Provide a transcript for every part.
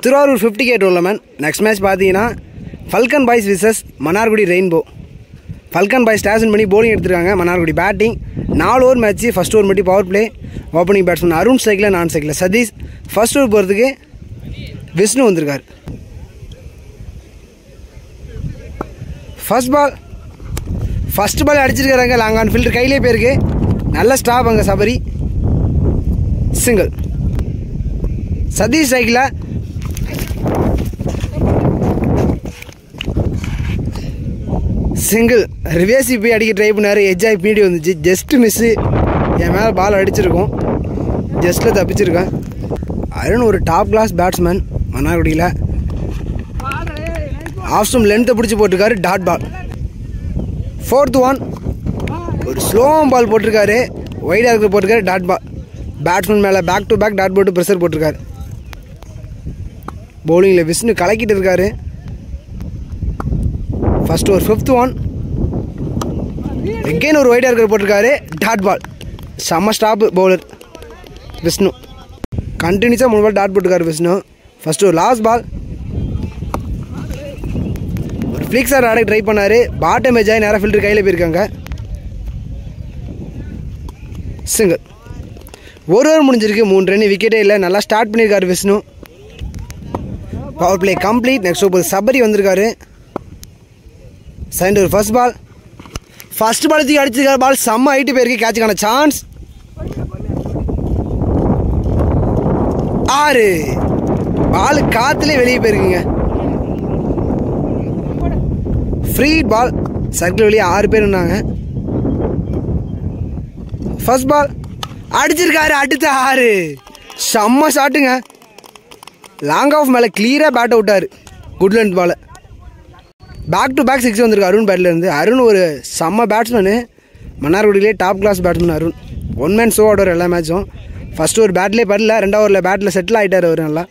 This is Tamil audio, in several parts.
Thiruvarur fifty K tournament next match பார்த்தீங்கன்னா Falcon Boys versus Mannargudi Rainbow Falcon Boys station பண்ணி bowling எடுத்திருக்காங்க மன்னார்குடி பேட்டிங் நாலு ஓவர் மேட்ச்சு ஃபஸ்ட் ஓவர் மட்டும் power play opening batsman Arun சைக்கிள் நான் சைக்கிள் சதீஷ் ஃபர்ஸ்ட் ஓவர் போகிறதுக்கு விஷ்ணு வந்திருக்கார் ஃபர்ஸ்ட் பால் ஃபர்ஸ்ட் பால் அடிச்சிருக்காங்க லாங் ஆன் ஃபீல்டர் கையிலே போயிருக்கு நல்ல ஸ்டாப் அங்கே சபரி சிங்கிள் சதீஷ் சைக்கிள சிங்கிள் ரிவேசி போய் அடிக்க ட்ரை பண்ணார் எஜ் ஆகி பீடி வந்துச்சு ஜஸ்ட் மிஸ்ஸு என் மேலே பால் அடிச்சிருக்கோம் ஜஸ்ட்டில் தப்பிச்சிருக்கேன் அருண் ஒரு டாப் கிளாஸ் பேட்ஸ்மேன் மன்னார்குடியில் ஆஃப் ஸ்டம் லென்த்தை பிடிச்சி போட்டிருக்காரு டாட் பால் ஃபோர்த் ஒன் ஒரு ஸ்லோ பால் போட்டிருக்காரு ஒய்டாக இருக்கிற போட்டிருக்காரு டாட் பால் பேட்ஸ்மேன் மேலே பேக் டு பேக் டாட் போட்டு ப்ரெஷர் போட்டிருக்காரு பவுலிங்கில் விஷ்ணு கலக்கிட்டு இருக்காரு ஃபர்ஸ்ட் ஒரு ஃபிஃப்த் ஒன் எகெயின் ஒரு ஒய்டாக இருக்கிற போட்டிருக்காரு டாட் பால் செம்ம ஸ்டாப்பு பவுலர் விஷ்ணு கண்டினியூஸாக மூணு பால் டாட் போட்டிருக்காரு விஷ்ணு ஃபர்ஸ்ட் ஒரு லாஸ்ட் பால் ஒரு ஃப்ளிக்ஸார் ஆட ட்ரை பண்ணார் பாட்டம் மேஜ் ஆகி நேராக ஃபில்டர் கையில் போயிருக்காங்க சிங்கிள் ஒரு ஓவர் முடிஞ்சிருக்கு மூணு ரன் விக்கெட்டே இல்லை நல்லா ஸ்டார்ட் பண்ணியிருக்காரு Vishnu power play complete next over Sabari வந்திருக்காரு செகண்ட் ஒரு ஃபர்ஸ்ட் பால் ஃபர்ஸ்ட் பால் தூக்கி அடிச்சிருக்காரு பால் செம்ம ஹைட்டு போயிருக்கு கேட்சுக்கான சான்ஸ் ஆறு பால் காத்துலேயே வெளியே போயிருக்குங்க ஃப்ரீ பால் சர்க்கிள் வெளியே ஆறு பேர் இருந்தாங்க ஃபர்ஸ்ட் பால் அடிச்சிருக்காரு அடுத்த ஆறு செம்ம ஷாட்டுங்க லாங் ஆஃப் மேலே கிளியராக பேட் அவுட்டார் good length ball back to back six வந்திருக்கு அருண் பேட்டில் இருந்து அருண் ஒரு செம்ம பேட்ஸ்மேனு மன்னார்குடியிலே top class batsman Arun one man show ஆடுவார் எல்லா மேட்சும் ஃபர்ஸ்ட் ஒரு பேட்லேயே படல ரெண்டாவது ஓவரில் பேட்டில் செட்டில் ஆகிட்டார் அவர் நல்லா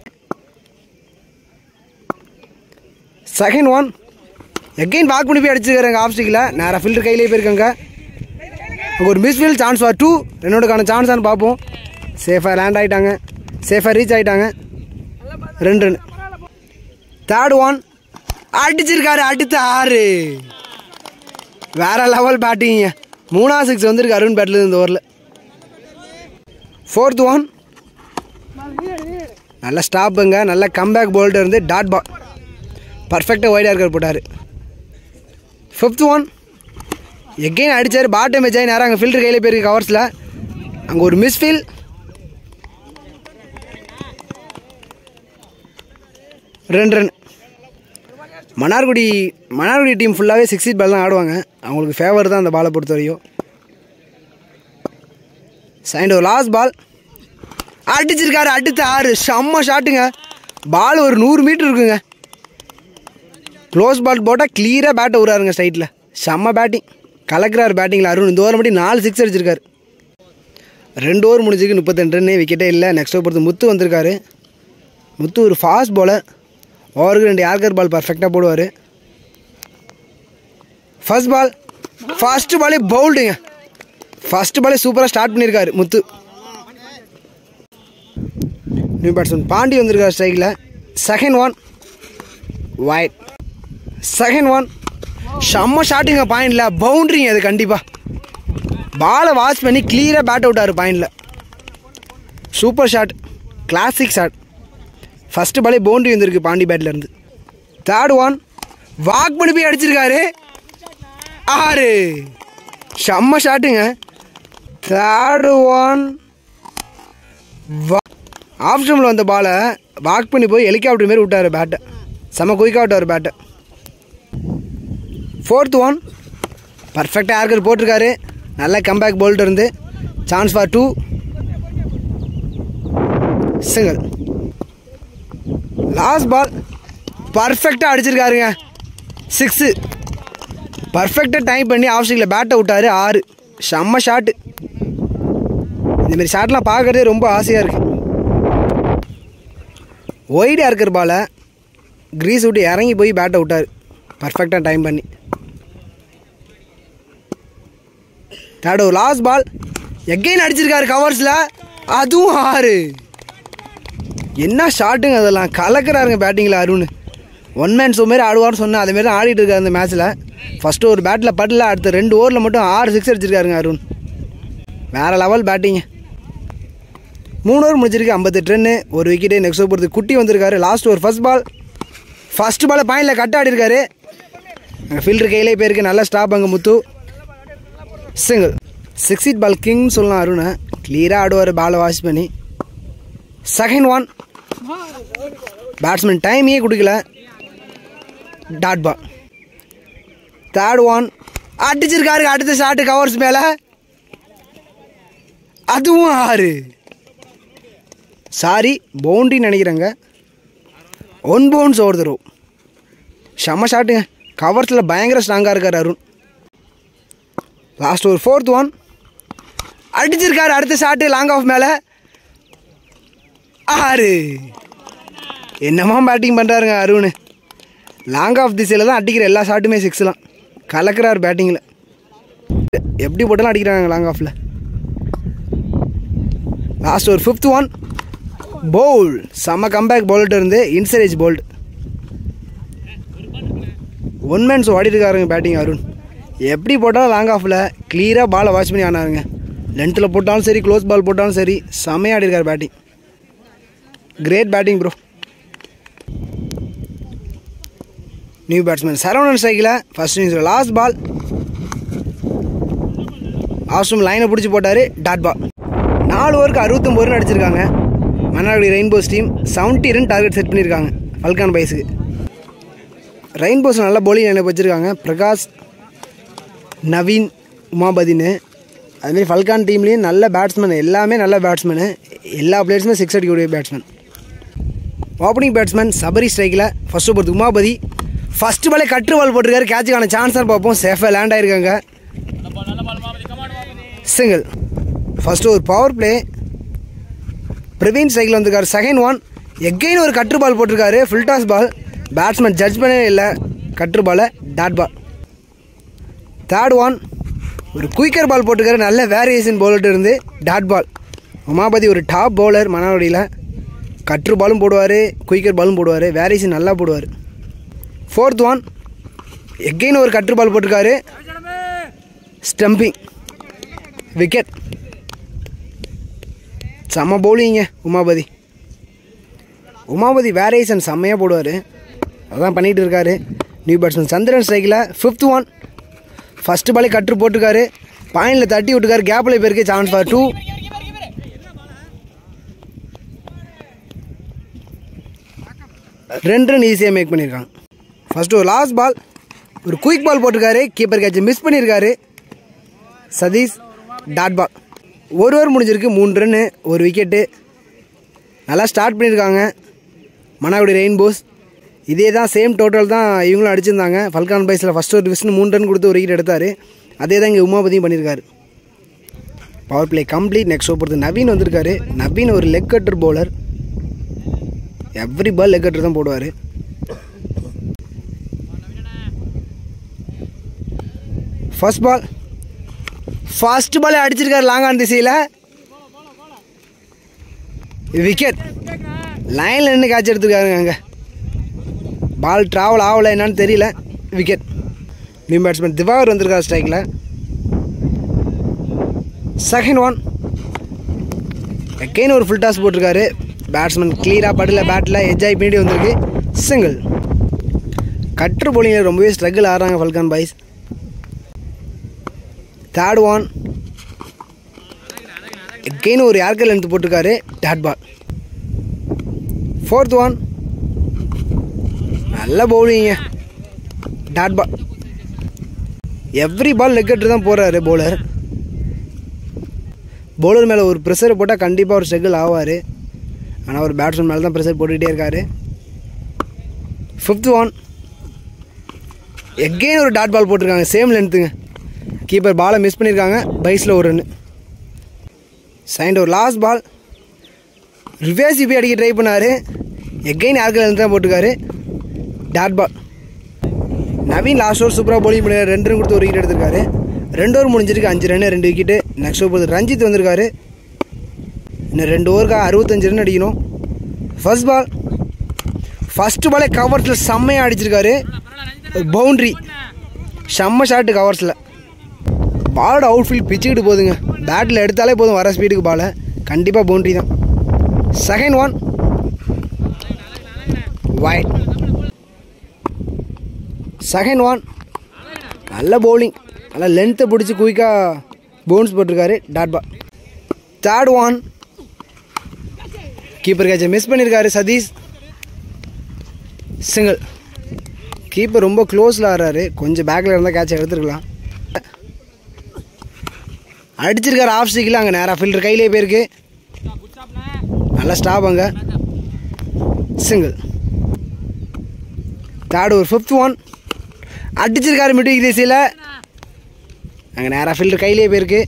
செகண்ட் ஒன் எகைன் வாக் பண்ணி போய் அடிச்சிருக்காங்க ஆஃப் ஸ்டிக்கில் நேராக ஃபில்டர் கையிலே போயிருக்காங்க அங்கே ஒரு miss field chance for two ரெண்டோடுக்கான சான்ஸான்னு பார்ப்போம் சேஃபாக லேண்ட் ஆகிட்டாங்க சேஃபாக ரீச் ஆகிட்டாங்க ரெண்டு ரன் தேர்ட் ஒன் அடிச்சிருக்காரு அடுத்த ஆறு வேற லெவல் பேட்டிங்க மூணாவது சிக்ஸ் வந்திருக்கு அருண் பேட்டில் இந்த ஓவரில் ஃபோர்த் ஒன் நல்ல ஸ்டாப்புங்க நல்ல கம்பேக் போல்டர் இருந்து டாட் பால் பர்ஃபெக்டாக ஒய்டாக இருக்கிற போட்டார் ஃபிஃப்த் ஒன் எகெயின் அடித்தார் பாட்டம் மேட்ச் நேரம் அங்கே ஃபில்டர் கையில் போயிருக்கு கவர்ஸில் அங்கே ஒரு மிஸ்ஃபீல் ரெண்டு ரன் மன்னார்குடி மன்னார்குடி டீம் ஃபுல்லாகவே சிக்ஸ் பால் தான் ஆடுவாங்க அவங்களுக்கு ஃபேவர் தான் அந்த பாலை பொறுத்த வரையும் சைண்ட் ஒரு லாஸ்ட் பால் அடிச்சிருக்காரு அடுத்த ஆறு செம்ம ஷாட்டுங்க பால் ஒரு நூறு மீட்டர் இருக்குங்க க்ளோஸ் பால் போட்டால் கிளியராக பேட்டை விடுறாருங்க ஸ்ட்ரைட்டில் செம்ம பேட்டிங் கலக்கிறார் பேட்டிங்கில் அருண் இந்த ஓவர் மட்டும் நாலு சிக்ஸ் அடிச்சிருக்காரு ரெண்டு ஓவர் முடிஞ்சுக்கு முப்பத்தெண்டு ரன்னு விக்கெட்டே இல்லை நெக்ஸ்ட் ஓவர் பொறுத்து முத்து வந்திருக்காரு முத்து ஒரு ஃபாஸ்ட் பாலர் ஓவருக்கு ரெண்டு யார்கர் பால் பர்ஃபெக்டாக போடுவார் ஃபர்ஸ்ட் பால் ஃபர்ஸ்ட் பாலே பவுல்டுங்க ஃபர்ஸ்ட் பாலே சூப்பராக ஸ்டார்ட் பண்ணியிருக்காரு முத்து நியூ பேட்ஸ்மேன் பாண்டி வந்திருக்காரு ஸ்ட்ரைக்கில் second one wide second one செம்ம ஷாட்டுங்க பாயிண்டில் பவுண்ட்ரிங்க அது கண்டிப்பாக பாலை வாஷ் பண்ணி கிளியராக பேட் அவுட்டார் பாயிண்டில் super shot classic shot first பாலே பவுண்ட்ரி வந்திருக்கு பாண்டி பேட்டில் இருந்து தேர்ட் ஒன் வாக் பண்ணி போய் அடிச்சிருக்காரு ஆறு செம்ம ஷாட்டுங்க தேர்டு ஒன் ஆஃப் ஸ்டம்பில் வந்த பாலை வாக் பண்ணி போய் ஹெலிகாப்டர் மாரி விட்டார் பேட்டை செம்ம குயிக்காக விட்டார் பேட்டை ஃபோர்த் ஒன் பர்ஃபெக்டாக ஆர்கர் போட்டிருக்காரு நல்ல கம்பேக் போல்ட் இருந்து chance for two single last ball பர்ஃபெக்டாக அடிச்சிருக்காருங்க சிக்ஸு பர்ஃபெக்டாக டைம் பண்ணி ஆஃப்ஸ்டிங்கில் பேட்டை விட்டார் ஆறு செம்ம ஷாட்டு இந்தமாரி ஷாட்லாம் பார்க்குறதே ரொம்ப ஆசையாக இருக்குது ஒய்டாக இருக்கிற பாலை க்ரீஸ் விட்டு இறங்கி போய் பேட்டை விட்டார் பர்ஃபெக்டாக டைம் பண்ணி தேர்ட் ஒரு லாஸ்ட் பால் எகைன் அடிச்சிருக்காரு கவர்ஸில் அதுவும் ஆறு என்ன ஷாட்டுங்க அதெல்லாம் கலக்கிறாருங்க பேட்டிங்கில் அருண் ஒன் மேன் ஷோ மாரி ஆடுவார்னு சொன்னேன் அதே மாதிரி தான் ஆடிட்டு இருக்காரு அந்த மேட்ச்சில் ஃபஸ்ட்டு ஒரு பேட்டில் படல அடுத்த ரெண்டு ஓவரில் மட்டும் ஆறு சிக்ஸ் அடிச்சிருக்காருங்க அருண் வேறு லெவல் பேட்டிங்கு மூணு ஓவர் முடிச்சிருக்கு ஐம்பத்தெட்டு ரன்னு ஒரு விக்கெட்டு நெக்ஸ்ட் ஓவர் பொறுத்து குட்டி வந்திருக்காரு லாஸ்ட் ஒரு ஃபர்ஸ்ட் பால் ஃபர்ஸ்ட் பாலை பாயிண்டில் கட் ஆடி இருக்காரு அங்கே ஃபீல்டர் கையிலே போயிருக்கு நல்ல ஸ்டாப் அங்கே Muthu single six hit ball கிங்னு சொல்லலாம் அருணை கிளியராக ஆடுவார் பாலை வாஷ் பண்ணி செகண்ட் ஒன் பேட்ஸ்மேன் டைமையே கொடுக்கல டாட் பால் தேர்ட் ஒன் அடிச்சிருக்காரு அடுத்த ஷாட்டு கவர்ஸ் மேலே அதுவும் ஆறு சாரி பவுண்ட்ரி நினைக்கிறேங்க ஒன் பவுன்ஸ் ஓவர் தரும் செம்ம ஷாட்டுங்க கவர்ஸில் பயங்கர ஸ்ட்ராங்காக இருக்கார் அருண் லாஸ்ட் ஒரு ஃபோர்த் ஒன் அடிச்சிருக்காரு அடுத்த ஷாட்டு லாங் ஆஃப் மேலே ஆறு என்னமா பேட்டிங் பண்ணுறாருங்க அருண் லாங் ஆஃப் திசையில் தான் அடிக்கிற எல்லா ஷாட்டுமே சிக்ஸ்லாம் கலக்கிறார் பேட்டிங்கில் எப்படி போட்டாலும் அடிக்கிறாங்க லாங் ஆஃபில் லாஸ்ட் ஒரு ஃபிஃப்த் ஒன் பவுல் செம்ம கம்பேக் பவுல்ட்டு இருந்து இன்சரேஜ் போல்டு ஒன் மேன்ஸ் ஓடிட்டுருக்காருங்க பேட்டிங் அருண் எப்படி போட்டாலும் லாங் ஆஃபில் கிளியராக பாலை வாட்ச் பண்ணி ஆனாருங்க லென்த்தில் போட்டாலும் சரி க்ளோஸ் பால் போட்டாலும் சரி செம்மையாக ஆடிருக்கார் batting great batting bro new batsman Saravanan ஸ்ட்ரைக்கில் ஃபர்ஸ்ட் இன்னிங்ஸில் லாஸ்ட் பால் ஆஸ்ட்ரம் லைனை பிடிச்சி போட்டார் டாட் பால் நாலு ஓவருக்கு அறுபத்தொம்பது ரன் அடிச்சிருக்காங்க Mannargudi Rainbows team seventy run target set பண்ணியிருக்காங்க பல்கான் பைஸுக்கு ரெயின்போஸ் நல்ல bowling லைனை வச்சுருக்காங்க பிரகாஷ் நவீன் உமாபதினு அதுமாரி ஃபல்கான் டீம்லேயும் நல்ல பேட்ஸ்மேன் எல்லாமே நல்ல பேட்ஸ்மேனு எல்லா பிளேயர்ஸுமே சிக்ஸ் அடிக்கக்கூடிய பேட்ஸ்மேன் ஓப்பனிங் பேட்ஸ்மேன் சபரி ஸ்ட்ரைக்கில் ஃபர்ஸ்ட் ஓவர் உமாபதி ஃபர்ஸ்ட் பாலே கட்டு பால் போட்டிருக்காரு கேட்சுக்கான சான்ஸாக பார்ப்போம் சேஃபாக லேண்ட் ஆயிருக்காங்க சிங்கிள் ஃபர்ஸ்ட் ஒரு பவர் பிளே பிரவீன் சைக்கிள் வந்திருக்காரு செகண்ட் ஒன் எகைன் ஒரு கட்ரு பால் போட்டிருக்காரு full toss ball batsman judge பண்ணவே இல்லை கட்ரு பாலை டாட் பால் தேர்ட் ஒன் ஒரு குயிக்கர் பால் போட்டிருக்காரு நல்ல வேரியேஷன் பவுலர்ட்டு இருந்து டாட் பால் உமாபதி ஒரு டாப் பவுலர் மணவடியில் கட்ரு பாலும் போடுவார் குயிக்கர் பாலும் போடுவார் வேரியேஷன் நல்லா போடுவார் ஃபோர்த் ஒன் எகைன் ஒரு கட்ரு பால் போட்டிருக்காரு ஸ்டம்பிங் விக்கெட் செம்ம பவுலிங்க உமாபதி உமாபதி வேரியேஷன் செம்மையாக போடுவார் அதான் பண்ணிகிட்டு இருக்காரு நியூ பேட்ஸ்மேன் சந்திரன் ஸ்ட்ரைக்கில் ஃபிஃப்த் ஒன் ஃபஸ்ட்டு பாலே கட்டு போட்டிருக்காரு பாயிண்டில் தட்டி விட்டுருக்காரு கேப்பில் போயிருக்கு சான்ஸ் ஃபார் டூ ரெண்டு ரன் ஈஸியாக மேக் பண்ணியிருக்காங்க ஃபஸ்ட்டு ஒரு லாஸ்ட் பால் ஒரு குயிக் பால் போட்டிருக்காரு கீப்பர் கேட்ச் மிஸ் பண்ணியிருக்காரு சதீஷ் டாட் பால் ஒரு ஓவர் முடிஞ்சிருக்கு மூணு ரன்னு ஒரு விக்கெட்டு நல்லா ஸ்டார்ட் பண்ணியிருக்காங்க மனாகுடி ரெயின்போஸ் இதே தான் சேம் டோட்டல் தான் இவங்களும் அடிச்சிருந்தாங்க ஃபல்கான் பைஸில் ஃபஸ்ட் ஒரு விஸ்னு மூணு ரன் கொடுத்து ஒரு விக்கெட் எடுத்தார் அதே தான் இங்கே உமாபதியும் பண்ணியிருக்காரு power play complete next over பொறுத்து நவீன் வந்திருக்காரு நவீன் ஒரு leg cutter bowler every ball leg cutter தான் போடுவார் ஃபர்ஸ்ட் பால் ஃபர்ஸ்ட் பாலே அடிச்சிருக்காரு லாங்கான் திசையில் விக்கெட் லைனில் நின்று கேட்ச் எடுத்துருக்காருங்க அங்கே பால் ட்ராவல் ஆகலை என்னன்னு தெரியல விக்கெட் நியூ பேட்ஸ்மேன் திவாகர் வந்திருக்காரு ஸ்ட்ரைக்கில் செகண்ட் ஒன் எக்கைன்னு ஒரு ஃபுல் டாஸ் போட்டிருக்காரு பேட்ஸ்மேன் கிளியராக படல பேட்டில் எஜ்ஜாய் பின்னாடி வந்திருக்கு சிங்கிள் கட்ரு போலிங்கில் ரொம்பவே ஸ்ட்ரகிள் ஆடுறாங்க ஃபல்கான் பாய்ஸ் தேர்ட் ஒன் எக்கைன்னு ஒரு ஏர்கல் எடுத்து போட்டிருக்காரு டாட் பால் ஃபோர்த் ஒன் நல்ல பவுலிங்க டாட் பால் எவ்ரி பால் லெக்கெட்டு தான் போடுறாரு பவுலர் பவுலர் மேலே ஒரு ப்ரெஷர் போட்டால் கண்டிப்பாக ஒரு ஸ்ட்ரகிள் ஆவார் ஆனால் ஒரு பேட்ஸ்மேன் மேலே தான் ப்ரெஷர் போட்டுக்கிட்டே இருக்காரு ஃபிஃப்த் ஒன் எகெயின் ஒரு டாட் பால் போட்டிருக்காங்க சேம் லென்த்துங்க கீப்பர் பாலை மிஸ் பண்ணியிருக்காங்க பைஸில் ஒரு ரன்னு சைண்ட் ஒரு லாஸ்ட் பால் ரிவேர்ஸ் இப்படி அடிக்க ட்ரை பண்ணார் எகைன் யாருக்கு தான் போட்டிருக்காரு dot ball Naveen last over சூப்பராக bowling பண்ணிருக்காரு ரெண்டு ரன் கொடுத்து ஒரு விக்கெட் எடுத்திருக்காரு ரெண்டு ஓவர் முடிஞ்சிருக்கு அஞ்சு ரன் ரெண்டு விக்கெட்டு நெக்ஸ்ட் ஓவர் ரஞ்சித் வந்திருக்காரு இன்னும் ரெண்டு ஓவருக்கு அறுபத்தஞ்சு ரன் அடிக்கணும் ஃபர்ஸ்ட் பால் ஃபஸ்ட்டு பாலே கவர்ஸில் செம்மையாக அடிச்சிருக்காரு பவுண்ட்ரி செம்ம ஷாட்டு கவர்ஸில் பாலோட அவுட் ஃபீல்ட் பிச்சுக்கிட்டு போகுதுங்க பேட்டில் எடுத்தாலே போதும் வர ஸ்பீடுக்கு பாலை கண்டிப்பாக பவுண்ட்ரி தான் second one wide second one நல்ல பவுலிங் நல்லா லென்த்தை பிடிச்சி குயிக்காக பவுன்ஸ் போட்டிருக்காரு dot ball third one keeper கேட்சை மிஸ் பண்ணியிருக்காரு சதீஷ் சிங்கிள் கீப்பர் ரொம்ப க்ளோஸில் ஆடுறாரு கொஞ்சம் பேக்கில் இருந்தால் கேட்சை எடுத்துருக்கலாம் அடிச்சிருக்காரு ஆஃப் ஸ்டிக்கில் அங்கே நேராக ஃபில்டர் கையிலே போயிருக்கு நல்லா ஸ்டாப் அங்கே சிங்கிள் தேர்ட் ஒரு ஃபிஃப்த் ஒன் அடிச்சிருக்காரு மிடிக் தேசியில் அங்கே நேராக ஃபில்டர் கையிலே போயிருக்கு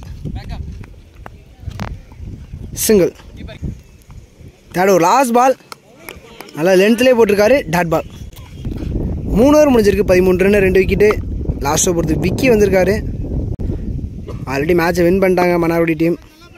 சிங்கிள் தேர்ட் ஒரு லாஸ்ட் பால் நல்லா லென்த்லேயே போட்டிருக்காரு டாட் பால் மூணு ஓவர் முடிஞ்சிருக்கு பதிமூணு ரன் ரெண்டு விக்கெட்டு லாஸ்ட் ஓவர் பொறுத்து விக்கி வந்திருக்காரு ஆல்ரெடி மேட்சை வின் பண்ணிட்டாங்க மன்னார்குடி டீம்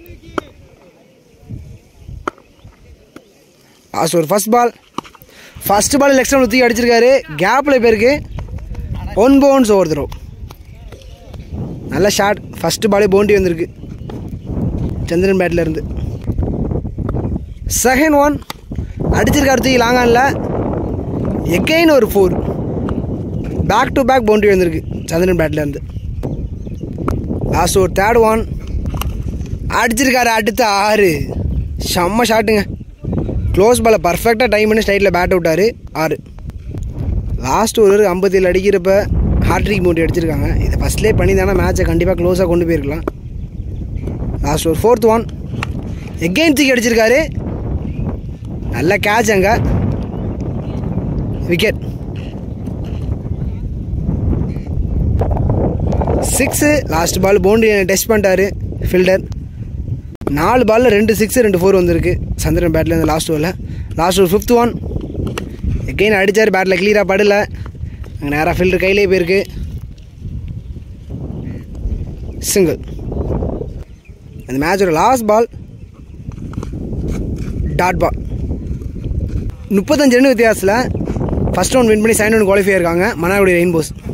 லாஸ்ட் ஒரு ஃபர்ஸ்ட் பால் ஃபர்ஸ்ட் பால் லெக்ஸ்ட் தூக்கி அடிச்சிருக்காரு கேப்பில் போயிருக்கு ஒன் பவுன்ஸ் ஓவர் த்ரோ நல்ல ஷாட் ஃபஸ்ட்டு பாலே பவுண்டி வந்திருக்கு சந்திரன் பேட்டில் இருந்து செகண்ட் ஒன் அடிச்சிருக்காரு தூக்கி லாங்கானில் எகெயின் ஒரு four back to back boundary வந்திருக்கு சந்திரன் பேட்டில் இருந்து லாஸ்ட் ஒரு தேர்ட் ஒன் அடிச்சிருக்காரு அடுத்த ஆறு செம்ம ஷாட்டுங்க க்ளோஸ் பாலை பர்ஃபெக்டாக டைம் பண்ணி ஸ்டைட்டில் பேட் விட்டார் ஆறு லாஸ்ட் ஒரு ஐம்பத்தேழு அடிக்கிறப்ப ஹார்ட்ரிக் மூட்டி அடிச்சிருக்காங்க இதை ஃபஸ்ட்லேயே பண்ணி தானே மேட்சை கண்டிப்பாக க்ளோஸாக கொண்டு போயிருக்கலாம் லாஸ்ட் ஒரு ஃபோர்த் ஒன் எகெயின் தூக்கி அடிச்சிருக்காரு நல்ல கேட்ச் அங்கே wicket six last ball boundary test பண்ணிட்டாரு ஃபீல்டர் நாலு பாலில் ரெண்டு சிக்ஸு ரெண்டு ஃபோர் வந்திருக்கு சந்திரன் பேட்டில் இருந்து லாஸ்ட் ஓவரில் லாஸ்ட் ஒரு ஃபிஃப்த் ஒன் எகெயின் அடித்தார் பேட்டில் கிளியராக படல அங்கே நேராக ஃபீல்டர் கையிலே போயிருக்கு சிங்கிள் அந்த மேட்சோட லாஸ்ட் பால் டாட் பால் முப்பத்தஞ்சு ரன் வித்தியாசத்தில் ஃபஸ்ட் ரவுண்ட் வின் பண்ணி செகண்ட் ரவுண்ட் குவாலிஃபை இருக்காங்க மன்னார்குடி ரெயின்போஸ்